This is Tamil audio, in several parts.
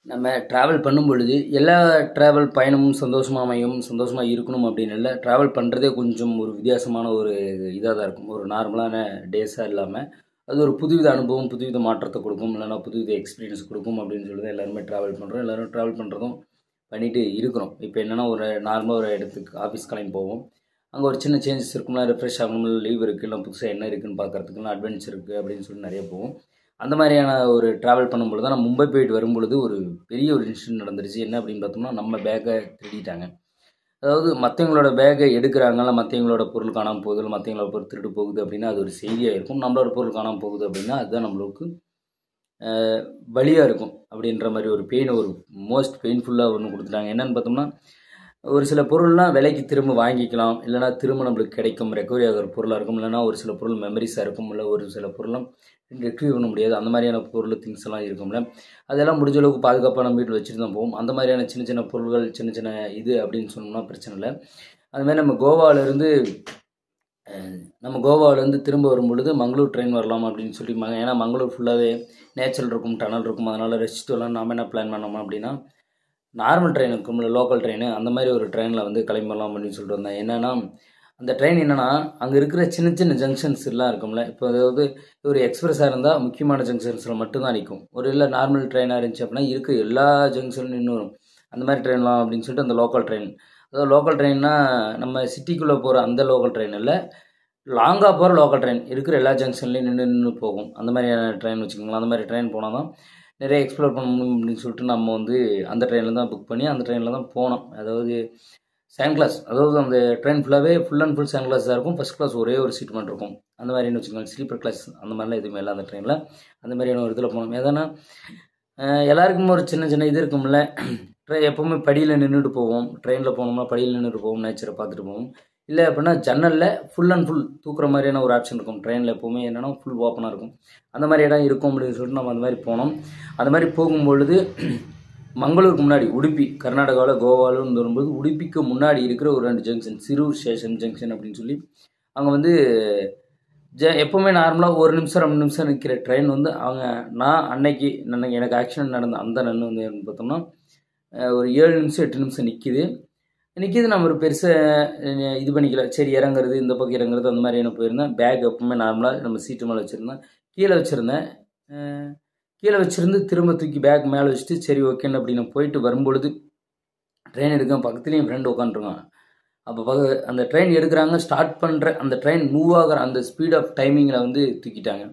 நம்ம ட்ராவல் பண்ணும் பொழுது எல்லா ட்ராவல் பயணமும் சந்தோஷமாக அமையும் சந்தோஷமாக இருக்கணும் அப்படின்னு இல்லை ட்ராவல் பண்ணுறதே கொஞ்சம் ஒரு வித்தியாசமான ஒரு இதாக தான் இருக்கும் ஒரு நார்மலான டேஸாக இல்லாமல் அது ஒரு புதுவித அனுபவம் புதுவித மாற்றத்தை கொடுக்கும் இல்லைன்னா புதுவித எக்ஸ்பீரியன்ஸ் கொடுக்கும் அப்படின்னு சொல்லி தான் எல்லாருமே ட்ராவல் பண்ணுறோம் எல்லோரும் ட்ராவல் பண்ணுறதும் பண்ணிட்டு இருக்கிறோம் இப்போ என்னென்னா ஒரு நார்மலாக ஒரு இடத்துக்கு ஆஃபீஸ் கிளம்பி போவோம் அங்கே ஒரு சின்ன சேஞ்சஸ் இருக்கும்ல ரெஃப்ரெஷ் ஆகணும் லீவ் இருக்குது இல்லை புதுசாக என்ன இருக்குன்னு பார்க்கறதுக்குலாம் அட்வென்ச்சர் இருக்குது அப்படின்னு சொல்லி நிறைய போவோம் அந்த மாதிரியான ஒரு ட்ராவல் பண்ணும்பொழுது தான் நான் மும்பை போயிட்டு வரும்பொழுது ஒரு பெரிய ஒரு இன்சிடென்ட் நடந்துருச்சு என்ன அப்படின்னு பார்த்தோம்னா நம்ம பேக்கை திருடிட்டாங்க அதாவது மற்றவங்களோட பேக்கை எடுக்கிறாங்கல்ல மற்றவங்களோட பொருள் காணாமல் போகுது இல்லை மற்றவங்களோட பொருள் திருட்டு போகுது அப்படின்னா அது ஒரு செய்தியாக இருக்கும் நம்மளோட பொருள் காணாமல் போகுது அப்படின்னா அதுதான் நம்மளுக்கு வழியாக இருக்கும் அப்படின்ற மாதிரி ஒரு பெயின் ஒரு மோஸ்ட் பெயின்ஃபுல்லாக ஒன்று கொடுத்துட்டாங்க என்னென்னு பார்த்தோம்னா ஒரு சில பொருள்லாம் விலைக்கு திரும்ப வாங்கிக்கலாம் இல்லைனா திரும்ப நம்மளுக்கு கிடைக்கும் ரெக்கவரி ஆகிற பொருளாக இருக்கும் இல்லைனா ஒரு சில பொருள் மெமரிஸாக இருக்கும் இல்லை ஒரு சில பொருள்லாம் ரெட்ரீவ் பண்ண முடியாது அந்த மாதிரியான பொருள் திங்ஸ் எல்லாம் இருக்கும்ல அதெல்லாம் முடிஞ்ச அளவுக்கு பாதுகாப்பாக நம்ம வீட்டில் வச்சுட்டு தான் போவோம் அந்த மாதிரியான சின்ன சின்ன பொருள்கள் சின்ன சின்ன இது அப்படின்னு சொன்னோம்னா பிரச்சனை இல்லை அதுமாதிரி நம்ம கோவாவிலேருந்து நம்ம கோவாவிலேருந்து திரும்ப வரும் பொழுது மங்களூர் ட்ரெயின் வரலாம் அப்படின்னு சொல்லி ம ஏன்னா மங்களூர் ஃபுல்லாகவே நேச்சுரல் இருக்கும் டனல் இருக்கும் அதனால் ரெஸ்ட் வரலாம் நாம் என்ன பிளான் பண்ணோம் அப்படின்னா நார்மல் ட்ரெயின் இருக்கும்ல லோக்கல் ட்ரெயின் அந்த மாதிரி ஒரு ட்ரெயினில் வந்து கிளம்பலாம் அப்படின்னு சொல்லிட்டு வந்தேன் என்னென்னா அந்த ட்ரெயின் என்னென்னா அங்கே இருக்கிற சின்ன சின்ன ஜங்ஷன்ஸ் எல்லாம் இருக்கும்ல இப்போ அதாவது ஒரு எக்ஸ்பிரஸாக இருந்தால் முக்கியமான ஜங்ஷன்ஸில் மட்டும்தான் நிற்கும் ஒரு இல்லை நார்மல் ட்ரெயினாக இருந்துச்சு அப்படின்னா இருக்க எல்லா ஜங்ஷன்லையும் நின்று வரும் அந்த மாதிரி ட்ரெயின்லாம் அப்படின்னு சொல்லிட்டு அந்த லோக்கல் ட்ரெயின் அதாவது லோக்கல் ட்ரெயின்னா நம்ம சிட்டிக்குள்ளே போகிற அந்த லோக்கல் ட்ரெயின் இல்லை லாங்காக போகிற லோக்கல் ட்ரெயின் இருக்கிற எல்லா ஜங்ஷன்லேயும் நின்று நின்று போகும் அந்த மாதிரியான ட்ரெயின் வச்சுக்கோங்களேன் அந்த மாதிரி ட்ரெயின் போனால் தான் நிறைய எக்ஸ்ப்ளோர் பண்ண முடியும் அப்படின்னு சொல்லிட்டு நம்ம வந்து அந்த ட்ரெயினில் தான் புக் பண்ணி அந்த ட்ரெயினில் தான் போனோம் அதாவது செகண்ட் கிளாஸ் அதாவது அந்த ட்ரெயின் ஃபுல்லாகவே full and full second class தான் இருக்கும் ஃபஸ்ட் கிளாஸ் ஒரே ஒரு சீட் மட்டும் இருக்கும் அந்த மாதிரின்னு வச்சுக்கோங்க ஸ்லீப்பர் கிளாஸ் அந்த மாதிரிலாம் எதுவுமே இல்லை அந்த ட்ரெயினில் அந்த மாதிரியான ஒரு இதில் போனோம் எதனா எல்லாருக்கும் ஒரு சின்ன சின்ன இது இருக்கும்ல ட்ரெயின் எப்போவுமே படியில் நின்றுட்டு போவோம் ட்ரெயினில் போனோம்னா படியில் நின்றுட்டு போவோம் நேச்சரை பார்த்துட்டு போவோம் இல்லை அப்படின்னா ஜன்னலில் ஃபுல் அண்ட் ஃபுல் தூக்குற மாதிரியான ஒரு ஆப்ஷன் இருக்கும் ட்ரெயினில் எப்போவுமே என்னென்னா ஃபுல் ஓப்பனாக இருக்கும் அந்த மாதிரி இடம் இருக்கும் அப்படின்னு சொல்லிட்டு நம்ம அந்த மாதிரி போனோம் அந்த மாதிரி போகும்பொழுது மங்களூருக்கு முன்னாடி உடுப்பி கர்நாடகாவில் கோவாலும் வரும்போது உடுப்பிக்கு முன்னாடி இருக்கிற ஒரு ரெண்டு ஜங்ஷன் சிரூர் ஸ்டேஷன் ஜங்ஷன் அப்படின்னு சொல்லி அங்கே வந்து ஜ எப்போவுமே நார்மலாக ஒரு நிமிஷம் ரெண்டு நிமிஷம் நிற்கிற ட்ரெயின் வந்து அவங்க நான் அன்னைக்கு நான் எனக்கு ஆக்சிடென்ட் நடந்த அந்த நன்னு வந்து பார்த்தோம்னா ஒரு ஏழு நிமிஷம் எட்டு நிமிஷம் நிற்கிது நிற்கிது நம்ம ஒரு பெருசாக இது பண்ணிக்கல சரி இறங்குறது இந்த பக்கம் இறங்குறது அந்த மாதிரி என்ன போயிருந்தேன் பேக் எப்பவுமே நார்மலாக நம்ம சீட்டு மேலே வச்சுருந்தேன் கீழே வச்சுருந்தேன் கீழே வச்சுருந்து திரும்ப தூக்கி பேக் மேலே வச்சுட்டு சரி ஓகேன்னு அப்படின்னு போயிட்டு வரும்பொழுது ட்ரெயின் எடுக்க பக்கத்துலேயும் ஃப்ரெண்டு உட்காந்துருக்கான் அப்போ பக்க அந்த ட்ரெயின் எடுக்கிறாங்க ஸ்டார்ட் பண்ணுற அந்த ட்ரெயின் மூவ் ஆகிற அந்த ஸ்பீட் ஆஃப் டைமிங்கில் வந்து தூக்கிட்டாங்க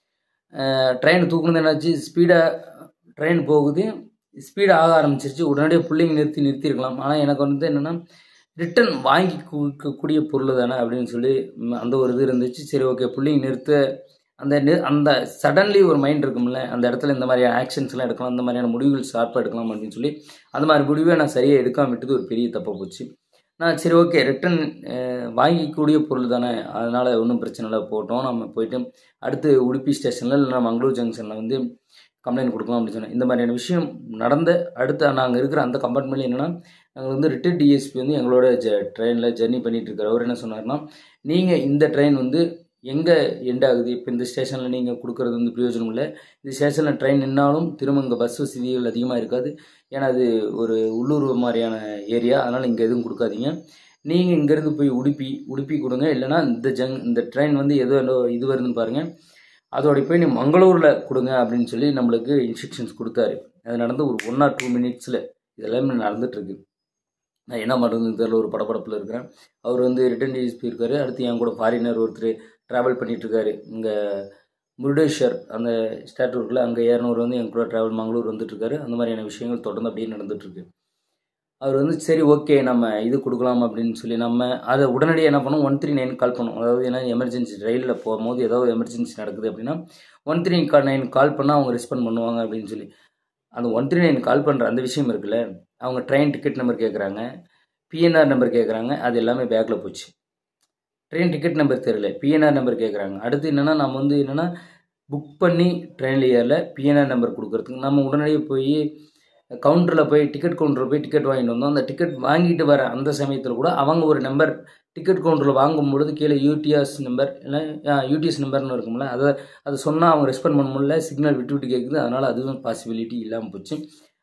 ட்ரெயின் தூக்குனது என்னாச்சு ஸ்பீடாக ட்ரெயின் போகுது ஸ்பீட் ஆக ஆரம்பிச்சிருச்சு உடனடியாக பிள்ளைங்க நிறுத்தி நிறுத்திருக்கலாம் ஆனால் எனக்கு வந்து என்னென்னா ரிட்டன் வாங்கி கொடுக்கக்கூடிய பொருள் தானே அப்படின்னு சொல்லி அந்த ஒரு இது இருந்துச்சு சரி ஓகே பிள்ளைங்க நிறுத்த அந்த அந்த சடன்லி ஒரு மைண்ட் இருக்கும்ல அந்த இடத்துல இந்த மாதிரியான ஆக்ஷன்ஸ்லாம் எடுக்கலாம் அந்த மாதிரியான முடிவுகள் ஷார்ப்பாக எடுக்கலாம் அப்படின்னு சொல்லி அந்த மாதிரி முடிவை நான் சரியாக எடுக்காமல் விட்டது ஒரு பெரிய தப்பாக போச்சு நான் சரி ஓகே ரிட்டன் வாங்கிக்கூடிய பொருள் தானே அதனால் ஒன்றும் பிரச்சனை இல்லை போட்டோம் நம்ம போயிட்டு அடுத்து உடுப்பி ஸ்டேஷனில் இல்லைனா மங்களூர் ஜங்ஷனில் வந்து கம்ப்ளைண்ட் கொடுக்கலாம் அப்படின்னு சொன்னேன் இந்த மாதிரியான விஷயம் நடந்த அடுத்த நாங்கள் இருக்கிற அந்த கம்பார்ட்மெண்ட்டில் என்னென்னா நாங்கள் வந்து ரிட்டன் டிஎஸ்பி வந்து எங்களோட ஜ ட்ரெயினில் ஜெர்னி பண்ணிகிட்டு இருக்காரு அவர் என்ன சொன்னார்னா நீங்கள் இந்த ட்ரெயின் வந்து எங்கே எண்ட் ஆகுது இப்போ இந்த ஸ்டேஷனில் நீங்கள் கொடுக்குறது வந்து பிரயோஜனம் இல்லை இந்த ஸ்டேஷனில் ட்ரெயின் நின்னாலும் திரும்ப இங்கே பஸ் வசதிகள் அதிகமாக இருக்காது ஏன்னா அது ஒரு உள்ளூர் மாதிரியான ஏரியா அதனால் இங்கே எதுவும் கொடுக்காதீங்க நீங்கள் இங்கேருந்து போய் உடுப்பி உடுப்பி கொடுங்க இல்லைனா இந்த ஜங் இந்த ட்ரெயின் வந்து எதோ இது வருதுன்னு பாருங்கள் அதோட போய் நீ மங்களூரில் கொடுங்க அப்படின்னு சொல்லி நம்மளுக்கு இன்ஸ்ட்ரக்ஷன்ஸ் கொடுத்தாரு அது நடந்து ஒரு ஒன் ஆர் டூ மினிட்ஸில் இதெல்லாமே நடந்துகிட்ருக்கு நான் என்ன பண்ணுறதுன்னு தெரியல ஒரு படப்படப்பில் இருக்கிறேன் அவர் வந்து ரிட்டன் டிஎஸ்பி இருக்கார் அடுத்து என் கூட ஃபாரினர் ஒருத்தர் ட்ராவல் பண்ணிகிட்ருக்காரு இங்கே முருடேஸ்வர் அந்த ஸ்டாட்டூரில் அங்கே ஏறனூர் வந்து என் கூட ட்ராவல் மங்களூர் வந்துட்டுருக்காரு அந்த மாதிரியான விஷயங்கள் தொடர்ந்து அப்படியே நடந்துகிட்ருக்கு அவர் வந்து சரி ஓகே நம்ம இது கொடுக்கலாம் அப்படின்னு சொல்லி நம்ம அதை உடனடியாக என்ன பண்ணோம் ஒன் த்ரீ நைன் கால் பண்ணோம் அதாவது ஏன்னா எமர்ஜென்சி ரயிலில் போகும்போது ஏதாவது எமர்ஜென்சி நடக்குது அப்படின்னா ஒன் த்ரீ நைன் கால் பண்ணால் அவங்க ரெஸ்பாண்ட் பண்ணுவாங்க அப்படின்னு சொல்லி அந்த ஒன் த்ரீ நைன் கால் பண்ணுற அந்த விஷயம் இருக்குல்ல அவங்க ட்ரெயின் டிக்கெட் நம்பர் கேட்குறாங்க பிஎன்ஆர் நம்பர் கேட்குறாங்க அது எல்லாமே பேக்கில் போச்சு ட்ரெயின் டிக்கெட் நம்பர் தெரியல பிஎன்ஆர் நம்பர் கேட்குறாங்க அடுத்து என்னென்னா நம்ம வந்து என்னென்னா புக் பண்ணி ட்ரெயினில் ஏறல பிஎன்ஆர் நம்பர் கொடுக்குறதுக்கு நம்ம உடனடியாக போய் கவுண்டரில் போய் டிக்கெட் கவுண்டரில் போய் டிக்கெட் வாங்கிட்டு வந்தோம் அந்த டிக்கெட் வாங்கிட்டு வர அந்த சமயத்தில் கூட அவங்க ஒரு நம்பர் டிக்கெட் கவுண்டரில் வாங்கும் பொழுது கீழே யூடிஎஸ் நம்பர் இல்லை யூடிஎஸ் நம்பர்னு இருக்கும்ல அதை அது சொன்னால் அவங்க ரெஸ்பாண்ட் பண்ண முடியல சிக்னல் விட்டு விட்டு கேட்குது அதனால் அதுவும் பாசிபிலிட்டி இல்லாமல் போச்சு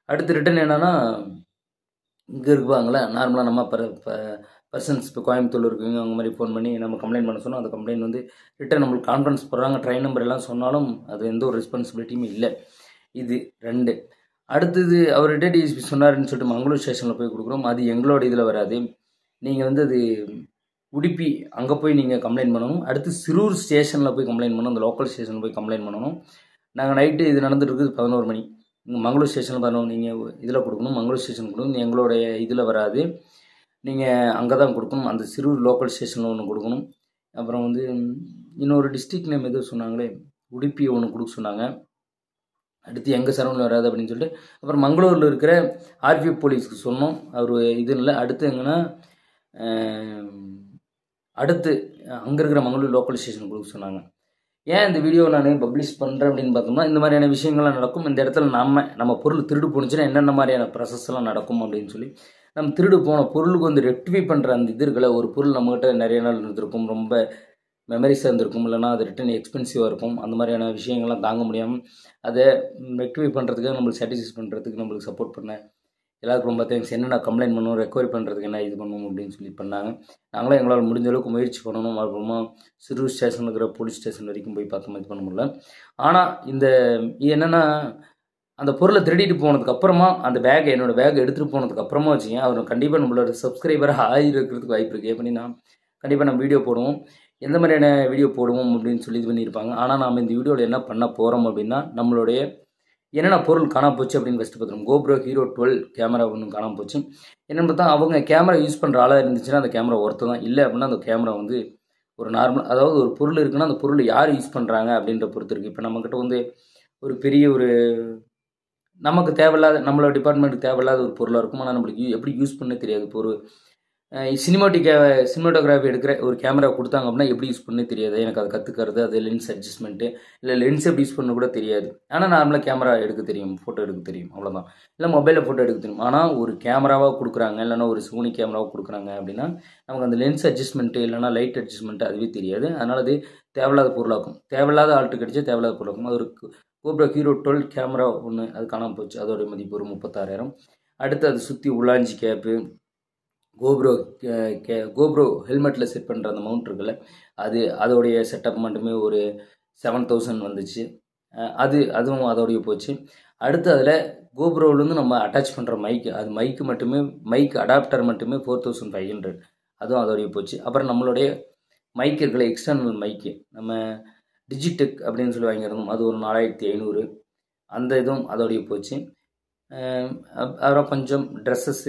அடுத்து ரிட்டன் என்னென்னா இங்கே இருப்பாங்களே நார்மலாக நம்ம பர பர்சன்ஸ் இப்போ கோயம்புத்தூர் இருக்குங்க அவங்க மாதிரி ஃபோன் பண்ணி நம்ம கம்ப்ளைண்ட் பண்ண சொன்னோம் அந்த கம்ப்ளைண்ட் வந்து ரிட்டன் நம்மளுக்கு கான்ஃபரன்ஸ் போடுறாங்க ட்ரெயின் நம்பர் எல்லாம் சொன்னாலும் அது எந்த ஒரு ரெஸ்பான்சிபிலிட்டியுமே இல்லை இது ரெண்டு அடுத்தது அவர் ரிட்டன் டிஎஸ்பி சொன்னாருன்னு சொல்லிட்டு மங்களூர் ஸ்டேஷனில் போய் கொடுக்குறோம் அது எங்களோட இதில் வராது நீங்கள் வந்து அது உடுப்பி அங்கே போய் நீங்கள் கம்ப்ளைண்ட் பண்ணணும் அடுத்து சிரூர் ஸ்டேஷனில் போய் கம்ப்ளைண்ட் பண்ணணும் அந்த லோக்கல் ஸ்டேஷனில் போய் கம்ப்ளைண்ட் பண்ணணும் நாங்கள் நைட்டு இது நடந்துட்டு இருக்குது பதினோரு மணி இங்கே மங்களூர் ஸ்டேஷனில் பதினோரு நீங்கள் இதில் கொடுக்கணும் மங்களூர் ஸ்டேஷன் கொடுக்கணும் எங்களுடைய இதில் வராது நீங்கள் அங்கே தான் கொடுக்கணும் அந்த சிரூர் லோக்கல் ஸ்டேஷனில் ஒன்று கொடுக்கணும் அப்புறம் வந்து இன்னொரு டிஸ்ட்ரிக்ட் நேம் எதுவும் சொன்னாங்களே உடுப்பி ஒன்று கொடுக்க சொன்னாங்க அடுத்து எங்கள் சரௌண்டில் வராது அப்படின்னு சொல்லிட்டு அப்புறம் மங்களூரில் இருக்கிற ஆர்பிஎஃப் போலீஸ்க்கு சொன்னோம் அவர் இது இல்லை அடுத்து எங்கன்னா அடுத்து அங்கே இருக்கிற மங்களூர் லோக்கல் ஸ்டேஷன் கொடுக்க சொன்னாங்க ஏன் இந்த வீடியோ நான் பப்ளிஷ் பண்ணுறேன் அப்படின்னு பார்த்தோம்னா இந்த மாதிரியான விஷயங்கள்லாம் நடக்கும் இந்த இடத்துல நம்ம நம்ம பொருள் திருடு போணுச்சுன்னா என்னென்ன மாதிரியான ப்ராசஸ் எல்லாம் நடக்கும் அப்படின்னு சொல்லி நம்ம திருடு போன பொருளுக்கு வந்து ரெக்டிஃபை பண்ணுற அந்த இது இருக்குல்ல ஒரு பொருள் நம்மகிட்ட நிறைய நாள் இருந்திருக்கும் ரொம்ப மெமரிஸாக இருந்திருக்கும் இல்லைனா அது ரிட்டன் எக்ஸ்பென்சிவாக இருக்கும் அந்த மாதிரியான விஷயங்கள்லாம் தாங்க முடியாமல் அதை ரெக்டிஃபை பண்ணுறதுக்கு நம்மளுக்கு சாட்டிஸ்ஃபை பண்ணுறதுக்கு நம்மளுக்கு சப்போர்ட் பண்ண எல்லாருக்கும் ரொம்ப தேங்க்ஸ் என்னென்ன கம்ப்ளைண்ட் பண்ணணும் ரெக்கவரி பண்ணுறதுக்கு என்ன இது பண்ணணும் அப்படின்னு சொல்லி பண்ணாங்க நாங்களும் எங்களால் முடிஞ்ச அளவுக்கு முயற்சி பண்ணணும் அப்புறமா சிறு ஸ்டேஷன் இருக்கிற போலீஸ் ஸ்டேஷன் வரைக்கும் போய் பார்த்தோம் இது பண்ண முடியல ஆனால் இந்த என்னென்னா அந்த பொருளை திருடிட்டு போனதுக்கு அப்புறமா அந்த பேக்கை என்னோட பேக் எடுத்துகிட்டு போனதுக்கு அப்புறமா வச்சுங்க அவர் கண்டிப்பாக நம்மளோட சப்ஸ்கிரைபராக ஆகிருக்கிறதுக்கு வாய்ப்பு இருக்குது எப்படின்னா கண்டிப்பாக நம்ம வீடியோ போடுவோம் எந்த மாதிரியான வீடியோ போடுவோம் அப்படின்னு சொல்லி இது பண்ணியிருப்பாங்க ஆனால் நாம் இந்த வீடியோவில் என்ன பண்ண போகிறோம் அப்படின்னா நம்மளுடைய என்னென்ன பொருள் காணாம போச்சு அப்படின்னு ஃபஸ்ட்டு பார்த்துருவோம் கோப்ரோ ஹீரோ டுவெல் கேமரா ஒன்று காணாம போச்சு என்னென்னு பார்த்தா அவங்க கேமரா யூஸ் பண்ணுற ஆளாக இருந்துச்சுன்னா அந்த கேமரா ஒருத்தர் தான் இல்லை அப்படின்னா அந்த கேமரா வந்து ஒரு நார்மல் அதாவது ஒரு பொருள் இருக்குன்னா அந்த பொருள் யார் யூஸ் பண்ணுறாங்க அப்படின்ற பொறுத்து இருக்குது இப்போ நம்மக்கிட்ட வந்து ஒரு பெரிய ஒரு நமக்கு தேவையில்லாத நம்மளோட டிபார்ட்மெண்ட்டுக்கு தேவையில்லாத ஒரு பொருளாக இருக்கும் ஆனால் நம்மளுக்கு யூ- எப்படி யூஸ் பண்ண தெரியாது இப்போ ஒரு சினிமாட்டிக் சினிமாட்டோகிராஃபி எடுக்கிற ஒரு கேமரா கொடுத்தாங்க அப்படின்னா எப்படி யூஸ் பண்ணே தெரியாது எனக்கு அதை கற்றுக்கிறது அது லென்ஸ் அட்ஜஸ்ட்மெண்ட்டு இல்லை லென்ஸ் எப்படி யூஸ் பண்ண கூட தெரியாது ஆனால் நார்மலாக கேமரா எடுக்க தெரியும் ஃபோட்டோ எடுக்க தெரியும் அவ்வளோதான் இல்லை மொபைலில் ஃபோட்டோ எடுக்க தெரியும் ஆனால் ஒரு கேமராவாக கொடுக்குறாங்க இல்லைன்னா ஒரு சோனி கேமராவாக கொடுக்குறாங்க அப்படின்னா நமக்கு அந்த லென்ஸ் அட்ஜஸ்ட்மெண்ட்டு இல்லைன்னா லைட் அட்ஜஸ்ட்மெண்ட்டு அதுவே தெரியாது அதனால் அது தேவையில்லாத பொருளாக்கும் தேவையில்லாத ஆள்கிட்ட கிடைச்சா தேவையில்லாத பொருளாக்கும் அது ஒரு கோப்ரோ ஹீரோ டுவெல் கேமரா ஒன்று அது காணாமல் போச்சு அதோட மதிப்பு ஒரு முப்பத்தாறாயிரம் அடுத்து அது சுற்றி உள்ளாஞ்சி கேப்பு கோப்ரோ கே கோப்ரோ ஹெல்மெட்டில் செட் பண்ணுற அந்த மவுண்ட் இருக்குல்ல அது அதோடைய செட்டப் மட்டுமே ஒரு செவன் தௌசண்ட் வந்துச்சு அஹ் அது அதுவும் அதோடைய போச்சு அடுத்து அதில் கோப்ரோவிலேருந்து நம்ம அட்டாச் பண்ணுற மைக்கு அது மைக்கு மட்டுமே மைக் அடாப்டர் மட்டுமே ஃபோர் தௌசண்ட் ஃபைவ் ஹண்ட்ரட் அதுவும் அதோடைய போச்சு அப்புறம் நம்மளுடைய மைக் இருக்குல்ல எக்ஸ்டர்னல் மைக்கு நம்ம டிஜிடெக் அப்படின்னு சொல்லி வாங்கியிருந்தோம் அது ஒரு நாலாயிரத்தி ஐநூறு அந்த இதுவும் அதோடைய போச்சு அஹ் அப்- அப்புறம் கொஞ்சம் ட்ரெஸ்ஸஸ்ஸு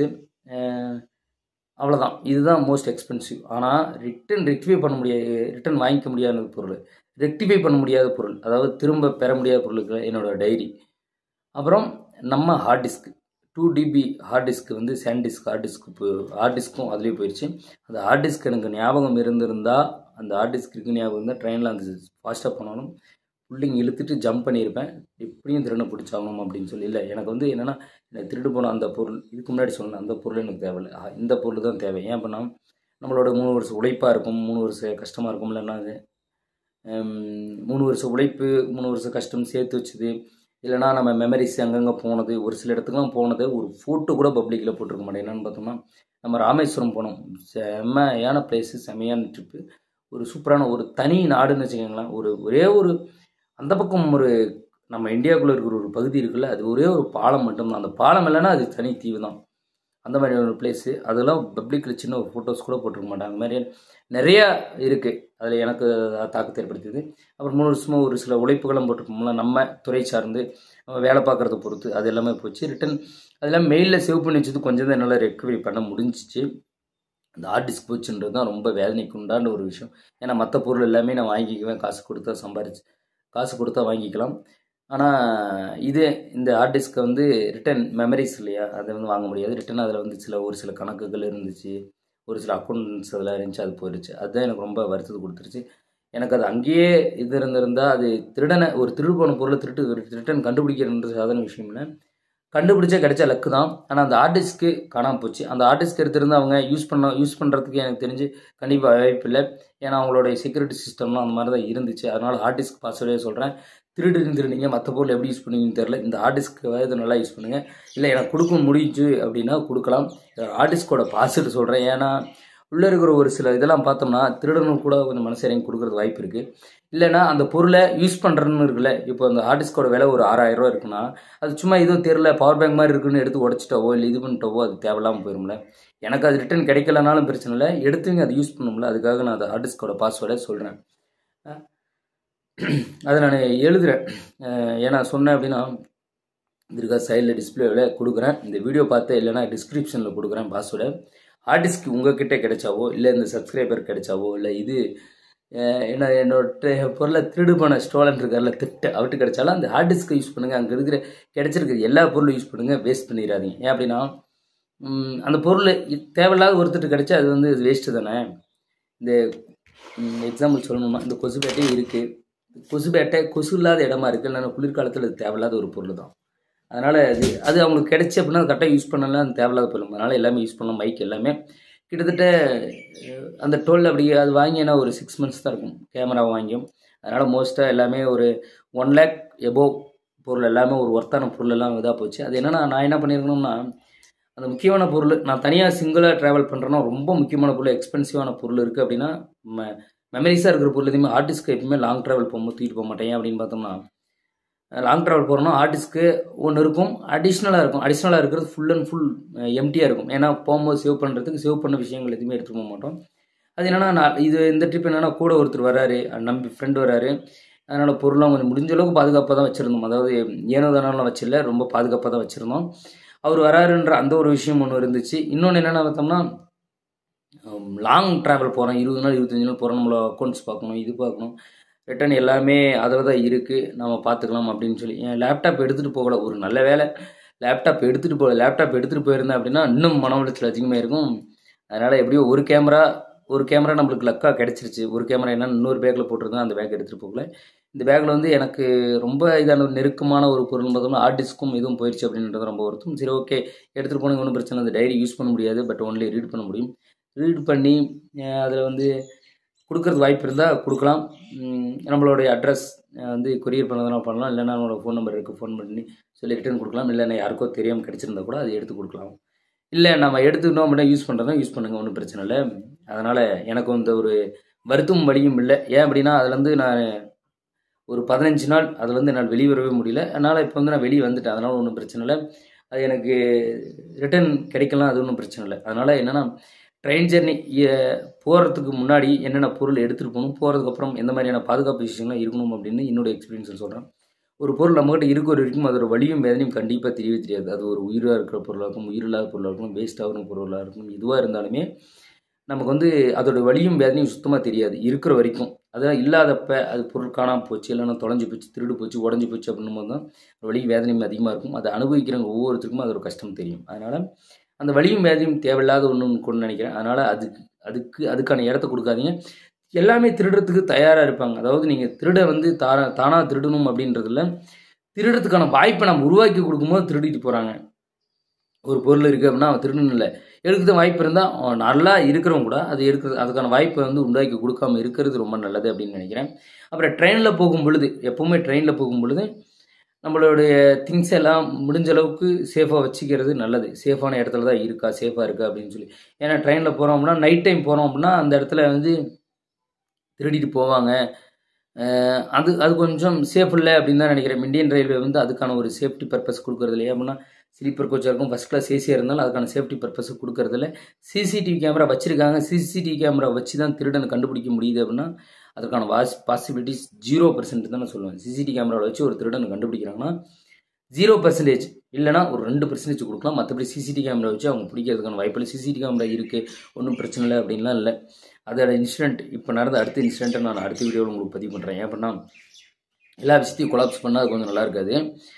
அவ்வளோதான் இதுதான் மோஸ்ட் எக்ஸ்பென்சிவ் ஆனால் ரிட்டன் ரெக்டிஃபை பண்ண முடியாது ரிட்டன் வாங்கிக்க முடியாத பொருள் ரெக்டிஃபை பண்ண முடியாத பொருள் அதாவது திரும்ப பெற முடியாத பொருளுக்கு என்னோட டைரி அப்புறம் நம்ம hard disk two TB hard disk வந்து சேன் டிஸ்க் ஹார்ட் டிஸ்க் இப்போ ஹார்ட் டிஸ்க்கும் அதுலேயே போயிடுச்சு அந்த ஹார்ட் டிஸ்க் எனக்கு ஞாபகம் இருந்திருந்தால் அந்த ஹார்ட் டிஸ்க் இருக்கு ஞாபகம் இருந்தால் ட்ரெயினில் அந்த ஃபாஸ்ட்டாக போனாலும் புள்ளிங் இழுத்துட்டு ஜம்ப் பண்ணியிருப்பேன் எப்படியும் திருடனை பிடிச்சாகணும் அப்படின்னு சொல்லி இல்லை எனக்கு வந்து என்னென்னா எனக்கு திருட்டு போன அந்த பொருள் இதுக்கு முன்னாடி சொன்ன அந்த பொருள் எனக்கு தேவையில்லை ஆ, இந்த பொருள் தான் தேவை ஏன் அப்படின்னா நம்மளோட மூணு வருஷம் உழைப்பாக இருக்கும் மூணு வருஷம் கஷ்டமாக இருக்கும் இல்லைன்னா அது ஹம், மூணு வருஷம் உழைப்பு மூணு வருஷம் கஷ்டம் சேர்த்து வச்சது இல்லைனா நம்ம மெமரிஸ் அங்கங்கே போனது ஒரு சில இடத்துக்குலாம் போனது ஒரு ஃபோட்டோ கூட பப்ளிக்கில் போட்டிருக்க மாட்டேன் என்னென்னு பார்த்தோம்னா நம்ம ராமேஸ்வரம் போனோம் செம்மையான பிளேஸு செம்மையான ட்ரிப்பு ஒரு சூப்பரான ஒரு தனி நாடுன்னு வச்சுக்கோங்களேன் ஒரு ஒரே ஒரு அந்த பக்கம் ஒரு நம்ம இந்தியாவுக்குள்ளே இருக்கிற ஒரு பகுதி இருக்குல்ல அது ஒரே ஒரு பாலம் மட்டும்தான் அந்த பாலம் இல்லைன்னா அது தனி தீவு தான் அந்த மாதிரி ஒரு பிளேஸு அதெல்லாம் பப்ளிக்கில் சின்ன ஒரு ஃபோட்டோஸ் கூட போட்டிருக்க மாட்டாங்க அந்த மாதிரி நிறையா இருக்குது அதில் எனக்கு தாக்கத்தை ஏற்படுத்தியது அப்புறம் மூணு வருஷமாக ஒரு சில உழைப்புகளும் போட்டிருப்போம்ல நம்ம துறை சார்ந்து நம்ம வேலை பார்க்குறத பொறுத்து அது எல்லாமே போச்சு ரிட்டன் அதெல்லாம் மெயிலில் சேவ் பண்ணி வச்சது கொஞ்சம் தான் என்னால் ரெக்கவரி பண்ண முடிஞ்சிச்சு அந்த ஹார்ட் டிஸ்க் போச்சுன்றது தான் ரொம்ப வேதனைக்கு உண்டான ஒரு விஷயம் ஏன்னா மற்ற பொருள் எல்லாமே நான் வாங்கிக்குவேன் காசு கொடுத்தா சம்பாரிச்சு காசு கொடுத்தா வாங்கிக்கலாம் ஆனால் இது இந்த ஹார்ட் டிஸ்க்கை வந்து ரிட்டன் மெமரிஸ் இல்லையா அதை வந்து வாங்க முடியாது ரிட்டன் அதில் வந்து சில ஒரு சில கணக்குகள் இருந்துச்சு ஒரு சில அக்கௌண்ட்ஸ் அதில் இருந்துச்சு அது போயிடுச்சு அதுதான் எனக்கு ரொம்ப வருத்தத்தை கொடுத்துருச்சு எனக்கு அது அங்கேயே இது இருந்திருந்தால் அது திருடனை ஒரு திருடு போன பொருளை திருட்டு ரிட்டன் கண்டுபிடிக்கிறன்றது சாதாரண விஷயம் இல்லை கண்டுபிடிச்சா கிடைச்ச லக்கு தான் ஆனால் அந்த ஆர்டிஸ்ட்க்கு காணாமல் போச்சு அந்த ஆர்டிஸ்ட் எடுத்திருந்து அவங்க யூஸ் பண்ண யூஸ் பண்ணுறதுக்கு எனக்கு தெரிஞ்சு கண்டிப்பாக வாய்ப்பு இல்லை ஏன்னா அவங்களுடைய செக்யூரிட்டி சிஸ்டம்லாம் அந்த மாதிரி தான் இருந்துச்சு அதனால் ஹார்ட் டிஸ்க் பாஸ்வேர்டே சொல்கிறேன் திருடு திருடுங்க மற்ற பொருள் எப்படி யூஸ் பண்ணுவீங்கன்னு தெரில இந்த ஹார்ட் டிஸ்க்கு இது நல்லா யூஸ் பண்ணுங்கள் இல்லை எனக்கு கொடுக்க முடிஞ்சு அப்படின்னா கொடுக்கலாம் ஹார்ட் டிஸ்கோட பாஸ்வேர்டு சொல்கிறேன் ஏன்னா உள்ளே இருக்கிற ஒரு சில இதெல்லாம் பார்த்தோம்னா திருடனும் கூட கொஞ்சம் மனசு இறங்கி கொடுக்குறது வாய்ப்பு இருக்குது இல்லைன்னா அந்த பொருளை யூஸ் பண்ணுறன்னு இருக்குல்ல இப்போ அந்த ஹார்ட் டிஸ்கோட விலை ஒரு ஆறாயிரம் ரூபா இருக்குன்னா அது சும்மா எதுவும் தெரில பவர் பேங்க் மாதிரி இருக்குன்னு எடுத்து உடச்சிட்டவோ இல்லை இது பண்ணிட்டவோ அது தேவையில்லாமல் போயிரும்ல எனக்கு அது ரிட்டர்ன் கிடைக்கலனாலும் பிரச்சனை இல்லை எடுத்துங்க அதை யூஸ் பண்ணும்ல அதுக்காக நான் அந்த ஹார்ட் டிஸ்கோட பாஸ்வேர்டை சொல்கிறேன் அதை நான் எழுதுகிறேன் ஏன்னா சொன்னேன் அப்படின்னா இருக்கா சைடில் டிஸ்பிளேவில் கொடுக்குறேன் இந்த வீடியோ பார்த்து இல்லைனா டிஸ்கிரிப்ஷனில் கொடுக்குறேன் பாஸ்வேர்டை ஹார்ட் டிஸ்க் உங்ககிட்ட கிடைச்சாவோ இல்லை இந்த சப்ஸ்கிரைபர் கிடைச்சாவோ இல்லை இது என்ன என்னோட பொருளை திருடு பண்ண ஸ்டோலன் இருக்கார்ல திட்டு அவர்கிட்ட கிடைச்சாலும் அந்த ஹார்ட் டிஸ்க்கை யூஸ் பண்ணுங்கள் அங்கே இருக்கிற கிடைச்சிருக்கிற எல்லா பொருளும் யூஸ் பண்ணுங்கள் வேஸ்ட் பண்ணிடாதீங்க ஏன் அப்படின்னா அந்த பொருள் தேவையில்லாத ஒருத்தர் கிடைச்சா அது வந்து வேஸ்ட்டு தானே இந்த எக்ஸாம்பிள் சொல்லணும்னா இந்த கொசுபேட்டே இருக்குது கொசுபேட்டை கொசு இல்லாத இடமா இருக்குது இல்லைன்னா குளிர்காலத்தில் அது தேவையில்லாத ஒரு பொருள் தான் அதனால் அது அது அவங்களுக்கு கிடைச்சி அப்படின்னா அது கரெக்டாக யூஸ் பண்ணலாம் அது தேவையில்லாத போயிடும் அதனால் எல்லாமே யூஸ் பண்ணலாம் மைக் எல்லாமே கிட்டத்தட்ட அந்த டுவெல் அப்படி அது வாங்கினா ஒரு சிக்ஸ் மந்த்ஸ் தான் இருக்கும் கேமரா வாங்கியும் அதனால் மோஸ்ட்டாக எல்லாமே ஒரு ஒன் லேக் எபோவ் பொருள் எல்லாமே ஒரு ஒர்த்தான பொருள் எல்லாம் இதாக போச்சு அது என்னென்னா நான் என்ன பண்ணியிருக்கணும்னா அந்த முக்கியமான பொருள் நான் தனியாக சிங்கிளாக ட்ராவல் பண்ணுறேன்னா ரொம்ப முக்கியமான பொருள் எக்ஸ்பென்சிவான பொருள் இருக்குது அப்படின்னா ம மெமரிஸாக இருக்கிற பொருள் எதுவுமே ஆர்டிஸ்க்கு எப்பவுமே லாங் ட்ராவல் போகும்போது தூக்கிட்டு போக மாட்டேன் அப்படின்னு பார்த்தோம்னா லாங் ட்ராவல் போகிறோம்னா ஆர்டிஸ்க்கு ஒன்று இருக்கும் அடிஷ்னலாக இருக்கும் அடிஷ்னலாக இருக்கிறது ஃபுல் அண்ட் ஃபுல் எம்டியாக இருக்கும் ஏன்னா போகும்போது சேவ் பண்ணுறதுக்கு சேவ் பண்ண விஷயங்கள் எதுவுமே எடுத்துகிட்டு போக மாட்டோம் அது என்னென்னா நான் இது இந்த ட்ரிப் என்னென்னா கூட ஒருத்தர் வராரு நம்பி ஃப்ரெண்டு வராரு அதனால் பொருளாக கொஞ்சம் முடிஞ்ச அளவுக்கு பாதுகாப்பாக தான் வச்சுருந்தோம் அதாவது ஏனோ தானெல்லாம் வச்சிடல ரொம்ப பாதுகாப்பாக தான் வச்சுருந்தோம் அவர் வராருன்ற அந்த ஒரு விஷயம் ஒன்று இருந்துச்சு இன்னொன்று என்னென்ன பார்த்தோம்னா லாங் ட்ராவல் போகிறோம் இருபது நாள் இருபத்தஞ்சி நாள் போகிறோம் நம்மளோட அக்கௌண்ட்ஸ் பார்க்கணும் இது பார்க்கணும் ரிட்டன் எல்லாமே அதில் தான் இருக்குது நம்ம பார்த்துக்கலாம் அப்படின்னு சொல்லி என் லேப்டாப் எடுத்துகிட்டு போகல ஒரு நல்ல வேலை லேப்டாப் எடுத்துகிட்டு போகல லேப்டாப் எடுத்துகிட்டு போயிருந்தேன் அப்படின்னா இன்னும் மன உளைச்சல் அதிகமாக இருக்கும் அதனால் எப்படியோ ஒரு கேமரா ஒரு கேமரா நம்மளுக்கு லக்காக கிடச்சிருச்சு ஒரு கேமரா என்ன இன்னொரு பேக்கில் போட்டிருந்தேன் அந்த பேக் எடுத்துகிட்டு போகல இந்த பேக்கில் வந்து எனக்கு ரொம்ப இதான ஒரு நெருக்கமான ஒரு பொருள் பார்த்தோம்னா ஹார்ட் டிஸ்க்கும் இதுவும் போயிடுச்சு அப்படின்றது ரொம்ப வருத்தம் சரி ஓகே எடுத்துகிட்டு போனது ஒன்றும் பிரச்சனை அந்த டைரி யூஸ் பண்ண முடியாது பட் ஒன்லி ரீட் பண்ண முடியும் ரீட் பண்ணி அதில் வந்து கொடுக்கறது வாய்ப்பு இருந்தால் கொடுக்கலாம் நம்மளுடைய அட்ரஸ் வந்து கொரியர் பண்ணதெல்லாம் பண்ணலாம் இல்லைன்னா நம்மளோட ஃபோன் நம்பர் இருக்குது ஃபோன் பண்ணி சொல்லி ரிட்டர்ன் கொடுக்கலாம் இல்லைன்னா யாருக்கோ தெரியாமல் கிடச்சிருந்தா கூட அதை எடுத்து கொடுக்கலாம் இல்லை நம்ம எடுத்துக்கிட்டோம் அப்படின்னா யூஸ் பண்ணுறதா யூஸ் பண்ணுங்கள் ஒன்றும் பிரச்சனை இல்லை அதனால் எனக்கு இந்த ஒரு வருத்தம் வழியும் இல்லை ஏன் அப்படின்னா அதுலேருந்து நான் ஒரு பதினஞ்சு நாள் அதுலேருந்து என்னால் வெளியே வரவே முடியல அதனால் இப்போ வந்து நான் வெளியே வந்துட்டேன் அதனால் ஒன்றும் பிரச்சனை இல்லை அது எனக்கு ரிட்டர்ன் கிடைக்கலாம் அது ஒன்றும் பிரச்சனை இல்லை அதனால் என்னென்னா ட்ரெயின் ஜெர்னி போகிறதுக்கு முன்னாடி என்னென்ன பொருள் எடுத்துகிட்டு போகணும் போகிறதுக்கப்புறம் எந்த மாதிரியான பாதுகாப்பு விஷயங்கள்லாம் இருக்கணும் அப்படின்னு என்னோட எக்ஸ்பீரியன்ஸில் சொல்கிறேன் ஒரு பொருள் நம்மகிட்ட இருக்க ஒரு இருக்கும் அதோட வலியும் வேதனையும் கண்டிப்பாக தெரியவே தெரியாது அது ஒரு உயிராக இருக்கிற பொருளாக இருக்கும் உயிர் இல்லாத பொருளாக இருக்கும் வேஸ்ட் ஆகிற பொருளாக இருக்கும் எதுவாக இருந்தாலுமே நமக்கு வந்து அதோட வலியும் வேதனையும் சுத்தமாக தெரியாது இருக்கிற வரைக்கும் அதெல்லாம் இல்லாதப்ப அது பொருள் காணாமல் போச்சு இல்லைன்னா தொலைஞ்சு போச்சு திருடு போச்சு உடஞ்சி போச்சு அப்படின்னும் போது தான் வலி வேதனையும் அதிகமாக இருக்கும் அதை அனுபவிக்கிறவங்க ஒவ்வொருத்தருக்கும் அதோட கஷ்டம் தெரியும் அதனால் அந்த வலியும் வேதனையும் தேவையில்லாத ஒன்றுன்னு கொண்டு நினைக்கிறேன் அதனால் அதுக்கு அதுக்கு அதுக்கான இடத்த கொடுக்காதீங்க எல்லாமே திருடுறதுக்கு தயாராக இருப்பாங்க அதாவது நீங்கள் திருட வந்து தாரா தானாக திருடணும் அப்படின்றதில்ல திருடுறதுக்கான வாய்ப்பை நம்ம உருவாக்கி கொடுக்கும்போது திருடிட்டு போகிறாங்க ஒரு பொருள் இருக்குது அப்படின்னா அவன் திருடணும் இல்லை எடுக்கிற வாய்ப்பு இருந்தால் அவன் நல்லா இருக்கிறவங்க கூட அது எடுக்கிறது அதுக்கான வாய்ப்பை வந்து உண்டாக்கி கொடுக்காம இருக்கிறது ரொம்ப நல்லது அப்படின்னு நினைக்கிறேன் அப்புறம் ட்ரெயினில் போகும் பொழுது எப்போவுமே ட்ரெயினில் போகும் பொழுது நம்மளுடைய திங்ஸ் எல்லாம் முடிஞ்ச அளவுக்கு சேஃபாக வச்சுக்கிறது நல்லது சேஃபான இடத்துல தான் இருக்கா சேஃபாக இருக்கா அப்படின்னு சொல்லி ஏன்னா ட்ரெயினில் போகிறோம் அப்படின்னா நைட் டைம் போகிறோம் அப்படின்னா அந்த இடத்துல வந்து திருடிட்டு போவாங்க அது அது கொஞ்சம் சேஃப் இல்லை அப்படின்னு தான் நினைக்கிறேன் இந்தியன் ரயில்வே வந்து அதுக்கான ஒரு சேஃப்டி பர்பஸ் கொடுக்குறது இல்லையா அப்படின்னா ஸ்லீப்பர் கோச்சாக இருக்கும் ஃபஸ்ட் கிளாஸ் ஏசியாக இருந்தாலும் அதுக்கான சேஃப்டி பர்பஸ் கொடுக்கறதில்ல சிசிடிவி கேமரா வச்சுருக்காங்க சிசிடிவி கேமரா வச்சு தான் திருடனை கண்டுபிடிக்க முடியுது அப்படின்னா அதுக்கான வாஸ் பாசிபிலிட்டிஸ் ஜீரோ பர்சன்ட் தான் நான் சொல்லுவேன் சிசிடிவி கேமராவில் வச்சு ஒரு திருடனை கண்டுபிடிக்கிறாங்கன்னா ஜீரோ பர்சன்டேஜ் இல்லைனா ஒரு ரெண்டு பர்சன்டேஜ் கொடுக்கலாம் மற்றபடி சிசிடிவி கேமரா வச்சு அவங்க பிடிக்கிறதுக்கான வாய்ப்பு இல்லை சிசிடிவி கேமரா இருக்குது ஒன்றும் பிரச்சனை இல்லை அப்படின்லாம் இல்லை அதோட இன்சிடென்ட் இப்போ நடந்த அடுத்த இன்சிடென்ட்டை நான் அடுத்த வீடியோவில் உங்களுக்கு பதிவு பண்ணுறேன் ஏன் அப்படின்னா எல்லா விஷயத்தையும் கொலாப்ஸ் பண்ணால் அது கொஞ்சம் நல்லா இருக்காது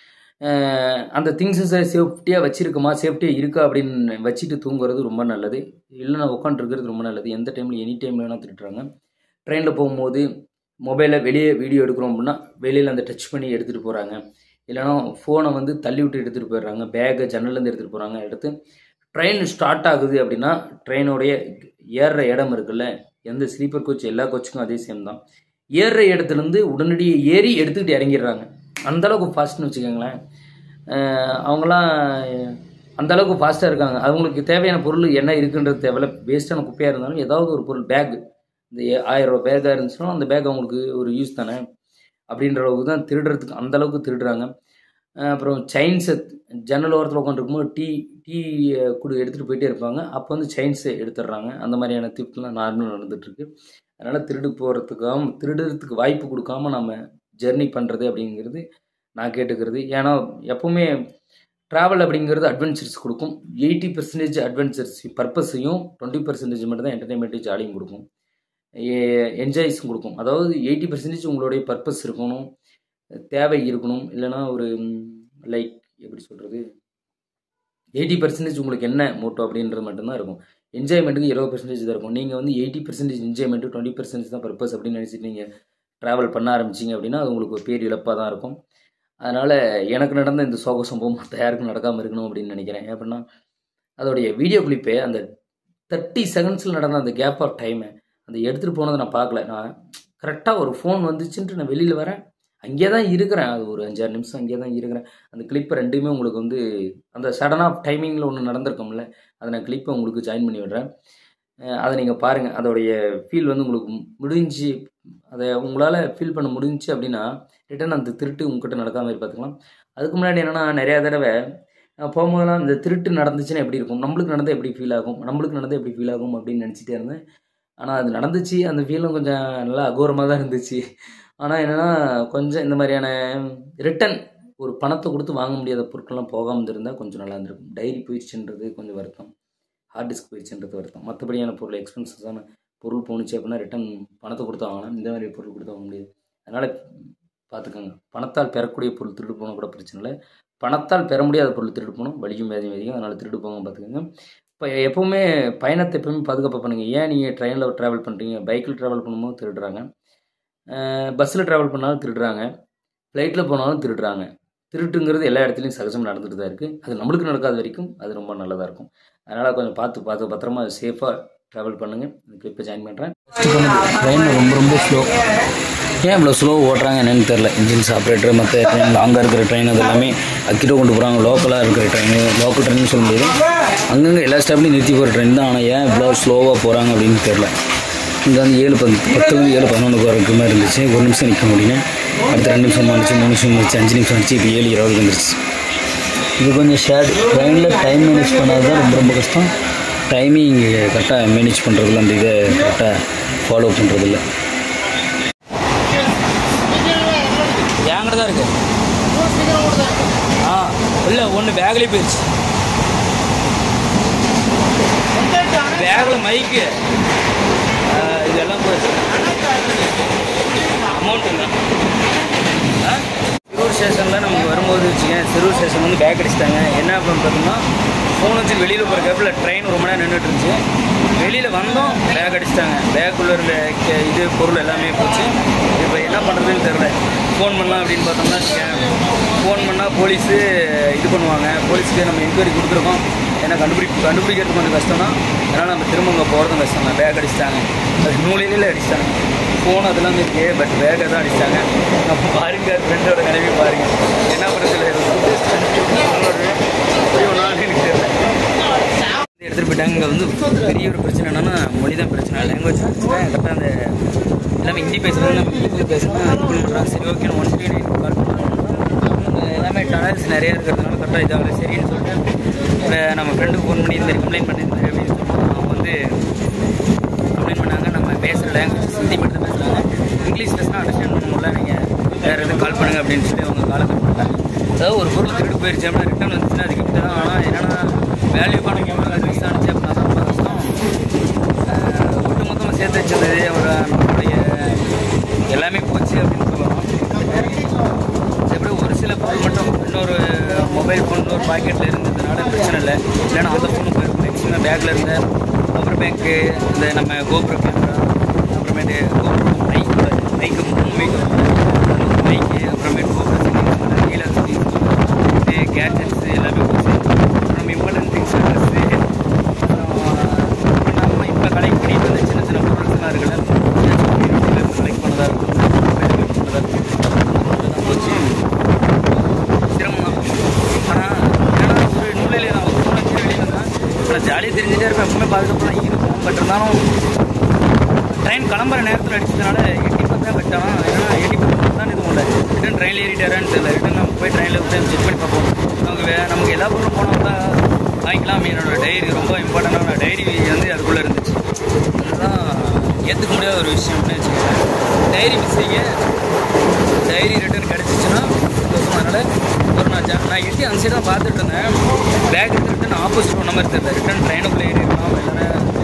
அந்த திங்ஸை சேஃப்டியாக வச்சுருக்குமா சேஃப்டியாக இருக்கா அப்படின்னு வச்சுட்டு தூங்குறது ரொம்ப நல்லது இல்லைனா உட்காந்துருக்கிறது ரொம்ப நல்லது எந்த டைமில் எனி டைமில் வேணால் திட்டுறாங்க ட்ரெயினில் போகும்போது மொபைலில் வெளியே வீடியோ எடுக்கிறோம் அப்படின்னா வெளியில் அந்த டச் பண்ணி எடுத்துகிட்டு போகிறாங்க இல்லைனா ஃபோனை வந்து தள்ளி விட்டு எடுத்துகிட்டு போயிடுறாங்க பேக்கை ஜன்னல்லேருந்து எடுத்துகிட்டு போகிறாங்க எடுத்து ட்ரெயின் ஸ்டார்ட் ஆகுது அப்படின்னா ட்ரெயினுடைய ஏறுற இடம் இருக்குல்ல எந்த ஸ்லீப்பர் கோச் எல்லா கோச்சுக்கும் அதே சேம் தான் ஏறுற இடத்துலேருந்து உடனடியாக ஏறி எடுத்துக்கிட்டு இறங்கிடுறாங்க அந்த அளவுக்கு ஃபாஸ்ட்னு வச்சுக்கோங்களேன் அஹ் அவங்களாம் அந்த அளவுக்கு ஃபாஸ்ட்டாக இருக்காங்க அவங்களுக்கு தேவையான பொருள் என்ன இருக்குன்றது தேவையில்ல வேஸ்ட்டான குப்பையாக இருந்தாலும் ஏதாவது ஒரு பொருள் பேக் இந்த ஏ- ஆயிரம் ரூபாய் பேக்காக இருந்துச்சுன்னா அந்த பேக் அவங்களுக்கு ஒரு யூஸ் தானே அப்படின்ற அளவுக்கு தான் திருடுறதுக்கு அந்த அளவுக்கு திருடுறாங்க அஹ் அப்புறம் செயின்ஸை ஜன்னல் ஓரத்தில் உட்காந்துருக்கும்போது டீ டீ குடு எடுத்துகிட்டு போயிட்டே இருப்பாங்க அப்போ வந்து செயின்ஸை எடுத்துடுறாங்க அந்த மாதிரியான திப்ட்லாம் நார்மலாக நடந்துகிட்ருக்கு அதனால் திருடு போகிறதுக்காக திருடுறதுக்கு வாய்ப்பு கொடுக்காம நம்ம ஜெர்னி பண்ணுறது அப்படிங்கிறது நான் கேட்டுக்கிறது ஏன்னா எப்போவுமே ட்ராவல் அப்படிங்கிறது அட்வென்ச்சர்ஸ் கொடுக்கும் எயிட்டி பர்சன்டேஜ் அட்வென்ச்சர்ஸ் பர்பஸையும் டுவெண்ட்டி பர்சன்டேஜ் மட்டும் தான் என்டர்டைன்மெண்ட்டு ஜாலியும் கொடுக்கும் என்ஜாய்ஸும் கொடுக்கும் அதாவது எயிட்டி பர்சன்டேஜ் உங்களுடைய பர்பஸ் இருக்கணும் தேவை இருக்கணும் இல்லைன்னா ஒரு லைக் எப்படி சொல்கிறது எயிட்டி பர்சன்டேஜ் உங்களுக்கு என்ன மோட்டோ அப்படின்றது மட்டும்தான் இருக்கும் என்ஜாய்மெண்ட்டுக்கு இருபது பர்சன்டேஜ் தான் இருக்கும் நீங்கள் வந்து eighty percentage enjoyment twenty percentage தான் பர்பஸ் அப்படின்னு நினச்சிட்டு நீங்கள் ட்ராவல் பண்ண ஆரம்பிச்சிங்க அப்படின்னா அது உங்களுக்கு ஒரு பேர் இழப்பாக தான் இருக்கும் அதனால் எனக்கு நடந்த இந்த சோக சம்பவம் மற்ற யாருக்கும் நடக்காமல் இருக்கணும் அப்படின்னு நினைக்கிறேன் எப்படின்னா அதோடைய வீடியோ கிளிப்பே அந்த தேர்ட்டி செகண்ட்ஸில் நடந்த அந்த கேப் ஆஃப் டைமை அந்த எடுத்துகிட்டு போனதை நான் பார்க்கல நான் கரெக்டாக ஒரு ஃபோன் வந்துச்சுன்ட்டு நான் வெளியில் வரேன் அங்கேயே தான் இருக்கிறேன் அது ஒரு அஞ்சாறு நிமிஷம் அங்கேயே தான் இருக்கிறேன் அந்த கிளிப்பை ரெண்டுமே உங்களுக்கு வந்து அந்த சடன் ஆஃப் டைமிங்கில் ஒன்று நடந்திருக்கும்ல அதை நான் கிளிப்பை உங்களுக்கு ஜாயின் பண்ணி விடுறேன் அஹ் அதை நீங்கள் பாருங்கள் அதோடைய ஃபீல் வந்து உங்களுக்கு முடிஞ்சு அதை உங்களால் ஃபீல் பண்ண முடிஞ்சுச்சு அப்படின்னா ரிட்டன் அந்த திருட்டு உங்ககிட்ட நடக்காம மாதிரி பார்த்துக்கலாம் அதுக்கு முன்னாடி என்னென்னா நிறையா தடவை நான் போகும்போதெல்லாம் இந்த திருட்டு நடந்துச்சுன்னா எப்படி இருக்கும் நம்மளுக்கு நடந்தால் எப்படி ஃபீல் ஆகும் நம்மளுக்கு நடந்தால் எப்படி ஃபீல் ஆகும் அப்படின்னு நினச்சிட்டே இருந்தேன் ஆனால் அது நடந்துச்சு அந்த ஃபீலும் கொஞ்சம் நல்லா அகோரமாக தான் இருந்துச்சு ஆனால் என்னென்னா கொஞ்சம் இந்த மாதிரியான ரிட்டன் ஒரு பணத்தை கொடுத்து வாங்க முடியாத பொருட்கள்லாம் போகாமல் இருந்தால் கொஞ்சம் நல்லா இருந்திருக்கும் டைரி போயிடுச்சுன்றது கொஞ்சம் வருத்தம் ஹார்ட் டிஸ்க் போயிடுச்சுன்றது வருத்தம் மற்றபடியான பொருள் எக்ஸ்பென்சஸான பொருள் போணுச்சு அப்படின்னா ரிட்டன் பணத்தை கொடுத்து வாங்கலாம் இந்த மாதிரி பொருள் கொடுத்து வாங்க முடியாது அதனால் பார்த்துக்கோங்க பணத்தால் பெறக்கூடிய பொருள் திருடு போனால் கூட பிரச்சனை இல்லை பணத்தால் பெற முடியாத பொருள் திருடு போகணும் வலிக்கும் வேதியும் வேதிக்கும் அதனால் திருடு போங்க பார்த்துக்கோங்க இப்போ எப்போவுமே பயணத்தை எப்பவுமே பாதுகாப்பாக பண்ணுங்கள் ஏன் நீங்கள் ட்ரெயினில் ட்ராவல் பண்ணுறீங்க பைக்கில் ட்ராவல் பண்ணும்போது திருடுறாங்க பஸ்ஸில் ட்ராவல் பண்ணாலும் திருடுறாங்க ஃப்ளைட்டில் போனாலும் திருடுறாங்க திருட்டுங்கிறது எல்லா இடத்துலையும் சகஜமாக நடந்துட்டு தான் இருக்குது அது நம்மளுக்கு நடக்காத வரைக்கும் அது ரொம்ப நல்லதாக இருக்கும் அதனால் கொஞ்சம் பார்த்து பார்த்து பத்திரமா சேஃபாக ட்ராவல் பண்ணுங்கள் இதுக்கு இப்போ ஜாயின் பண்ணுறேன் ட்ரெயின் ரொம்ப ரொம்ப ஸ்லோ ஏன் இவ்வளோ ஸ்லோ ஓட்டுறாங்க என்னன்னு தெரில இன்ஜின்ஸ் ஆப்ரேட்டர் மற்ற ட்ரெயின் லாங்காக இருக்கிற ட்ரெயின் அது எல்லாமே அக்கிட்ட கொண்டு போகிறாங்க லோக்கலாக இருக்கிற ட்ரெயின் லோக்கல் ட்ரெயின் சொல்ல முடியாது அங்கங்கே எல்லா ஸ்டாப்லையும் நிறுத்தி போகிற ட்ரெயின் தான் ஆனால் ஏன் இவ்வளோ ஸ்லோவாக போகிறாங்க அப்படின்னு தெரில இங்கே வந்து ஏழு பத்து பத்துலேருந்து ஏழு பதினொன்று போகிறதுக்கு மாதிரி இருந்துச்சு ஒரு நிமிஷம் நிற்க முடியல அடுத்த ரெண்டு நிமிஷம் ஆனிச்சு மூணு நிமிஷம் ஆனிச்சு அஞ்சு நிமிஷம் ஆனிச்சு இப்போ ஏழு இருபது வந்துருச்சு இது கொஞ்சம் ஷேர்டு ட்ரெயினில் டைம் மேனேஜ் பண்ணாது தான் ரொம்ப ரொம்ப கஷ்டம் டைமிங் கரெக்டாக மேனேஜ் பண்ணுறதில்ல அந்த இதை கரெக்டாக ஃபாலோ பண்ணுறதில்ல என்கிட்ட தான் இருக்கு ஆ இல்லை ஒன்று பேக்லேயே போயிடுச்சு பேக்கில் மைக்கு இதெல்லாம் போயிடுச்சு அமௌண்ட் இல்லை ஆ சிரூர் ஸ்டேஷனில் நமக்கு வரும்போது வச்சுக்கேன் சிரூர் ஸ்டேஷன் வந்து பேக் அடிச்சிட்டாங்க என்ன அப்படின்னு பார்த்தோம்னா ஃபோன் வச்சு வெளியில் போகிற கேப்பில் ட்ரெயின் ரொம்ப நேரம் நின்றுட்டு இருந்துச்சு வெளியில் வந்தோம் பேக் அடிச்சிட்டாங்க பேக்குள்ளே இருந்த கே- இது பொருள் எல்லாமே போச்சு இப்போ என்ன பண்ணுறதுன்னு தெரில ஃபோன் பண்ணலாம் அப்படின்னு பார்த்தோம்னா ஃபோன் பண்ணால் போலீஸு இது பண்ணுவாங்க போலீஸுக்கு நம்ம என்கொயரி கொடுத்துருக்கோம் ஏன்னா கண்டுபிடி கண்டுபிடிக்கிறது கொஞ்சம் கஷ்டம் தான் அதனால் நம்ம திரும்ப அங்கே போகிறதும் கஷ்டம் தான் பேக் அடிச்சிட்டாங்க அது மூலையில அடிச்சிட்டாங்க ஃபோன் அதெல்லாம் இருக்கு பட் பேக்கை தான் அடிச்சிட்டாங்க நம்ம பாருங்க ஃப்ரெண்டோட நினைவே பாருங்க என்ன பண்ணுறது எனக்கு தெரியல எடுத்துகிட்டு போயிட்டாங்க இங்கே வந்து பெரிய ஒரு பிரச்சனை என்னன்னா மொழி தான் பிரச்சனை லாங்குவேஜ் பிரச்சனை கரெக்டாக அந்த எல்லாமே ஹிந்தி பேசுகிறது நம்ம இங்கிலீஷில் பேசுனா இது பண்ண மாட்டாங்க சரி okay one three nine call பண்ணுறாங்க எல்லாமே டனல்ஸ் நிறையா இருக்கிறதுனால கரெக்டாக இதாகல சரின்னு சொல்லிட்டு இப்போ நம்ம ஃப்ரெண்டுக்கு ஃபோன் பண்ணி இந்த மாதிரி கம்ப்ளைண்ட் பண்ணியிருந்தாரு அப்படின்னு சொல்லிட்டு அவங்க வந்து கம்ப்ளைண்ட் பண்ணாங்க நம்ம பேசுகிற லாங்குவேஜ் ஹிந்தி மட்டும் தான் பேசுகிறாங்க இங்கிலீஷ் பேசினா அண்டர்ஸ்டாண்ட் பண்ண முடியல நீங்கள் வேறு எதுவும் கால் பண்ணுங்க அப்படின்னு சொல்லி அவங்க காலை கட் பண்ணிட்டாங்க அதாவது ஒரு பொருள் திருட்டு போயிருச்சு அப்படின்னா ரிட்டர்ன் வந்துச்சுன்னா அது கிட்ட தான் ஆனால் என்னென்னா வேல்யூ பண்ண அது மிஸ் ஆனிச்சு அப்படின்னா தான் ரொம்ப கஷ்டம் ஆஹ் ஒட்டு மொத்தமாக சேர்த்து வச்சது ஒரு நம்மளுடைய எல்லாமே போச்சு அப்படின்னு சொல்லலாம் எப்படி ஒரு சில பொருள் மட்டும் இன்னொரு மொபைல் ஃபோன் ஒரு பாக்கெட்டில் இருந்ததுனால பிரச்சனை இல்லை இல்லைன்னா அந்த ஃபோனும் போயிருக்கும் மேக்ஸிமம் பேக்கில் இருந்த பவர் பேங்க்கு இந்த நம்ம கோபுர கேமரா அப்புறமேட்டு கோபுர மைக் மைக்கு மைக்கு மைக்கு அப்புறமேட்டு கோபுர செட்டிங்ஸ் கீழே செட்டிங்ஸ் இது கேட்ஜெட்ஸ் எல்லாமே போச்சு அப்புறம் இம்பார்ட்டன்ட் திங்ஸ் ட்ரெஸ்ஸு அப்புறம் நம்ம இப்போ கலெக்ட் பண்ணிட்டு வந்த சின்ன சின்ன பொருட்கள்லாம் இருக்குல்ல கலெக்ட் பண்ணதாக இருக்கும் தெரிஞ்சுட்டே இருப்பேன் எப்பவுமே பாதுகாப்புலாம் இருக்கும் பட் இருந்தாலும் ட்ரெயின் கிளம்புற நேரத்தில் அடிச்சதுனால எட்டி பார்த்தா பட் ஆனால் ஏன்னா எட்டி பார்த்தா தான் எதுவும் இல்லை ரிட்டன் ட்ரெயினில் ஏறிட்டாரான்னு தெரியல ரிட்டன் நம்ம போய் ட்ரெயினில் போய் செக் பண்ணி பார்ப்போம் நமக்கு வே நமக்கு எல்லா பொருளும் போனோம் தான் வாங்கிக்கலாம் என்னோட டைரி ரொம்ப இம்பார்ட்டண்டான டைரி வந்து அதுக்குள்ளே இருந்துச்சு அதுதான் ஏற்றுக்க முடியாத ஒரு விஷயம்னு வச்சுக்கோங்க டைரி மிஸ்ஸிங்கு டைரி ரிட்டர்ன் கிடச்சிச்சுன்னா சந்தோஷம் அதனால் ஒரு நான் ஜா- நான் எட்டி அந்த சைடு தான் பார்த்துட்டு இருந்தேன் பேக் எடுத்து ரிட்டன் ஆப்போசிட் ஒன்ற மாதிரி தெரியல ரிட்டன் ட்ரெயினுக்குள்ளே ஏறி இருக்கலாம் இல்லைன்னா